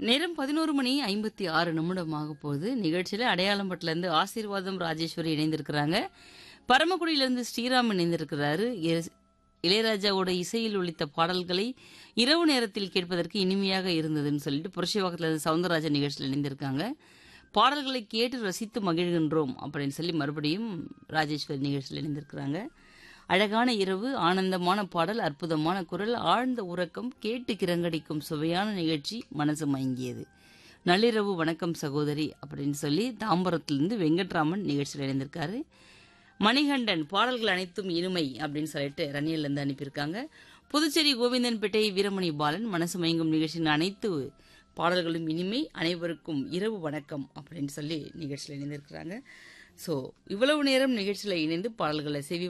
நேரம் பதினோரு மணி ஐம்பத்தி ஆறு நிமிடமாக போகுது நிகழ்ச்சியில் அடையாளம்பட்டிலேருந்து ஆசீர்வாதம் ராஜேஸ்வரி இணைந்திருக்கிறாங்க பரமக்குடியிலேருந்து ஸ்ரீராம் இணைந்திருக்கிறாரு எஸ்- இளையராஜாவோட இசையில் ஒலித்த பாடல்களை இரவு நேரத்தில் கேட்பதற்கு இனிமையாக இருந்ததுன்னு சொல்லிட்டு புரட்சிவாக்கத்திலிருந்து சவுந்தரராஜன் நிகழ்ச்சியில் இணைந்திருக்காங்க பாடல்களை கேட்டு ரசித்து மகிழ்கின்றோம் அப்படின்னு சொல்லி மறுபடியும் ராஜேஸ்வரி நிகழ்ச்சியில் இணைந்திருக்கிறாங்க அழகான இரவு ஆனந்தமான பாடல் அற்புதமான குரல் ஆழ்ந்த உறக்கம் கேட்டு கிரங்கடிக்கும் சுவையான நிகழ்ச்சி மனசு மயங்கியது நள்ளிரவு வணக்கம் சகோதரி அப்படின்னு சொல்லி தாம்பரத்திலிருந்து வெங்கட்ராமன் நிகழ்ச்சியில் இணைந்திருக்காரு மணிகண்டன் பாடல்கள் அனைத்தும் இனிமை அப்படின்னு சொல்லிட்டு ரணியல்ல இருந்து அனுப்பியிருக்காங்க புதுச்சேரி கோவிந்தன்பேட்டை வீரமணி பாலன் மனசு மயங்கும் நிகழ்ச்சியின் அனைத்து பாடல்களும் இனிமை அனைவருக்கும் இரவு வணக்கம் அப்படின்னு சொல்லி நிகழ்ச்சியில் இணைந்திருக்கிறாங்க ஸோ இவ்வளவு நேரம் நிகழ்ச்சியில் இணைந்து பாடல்களை செவி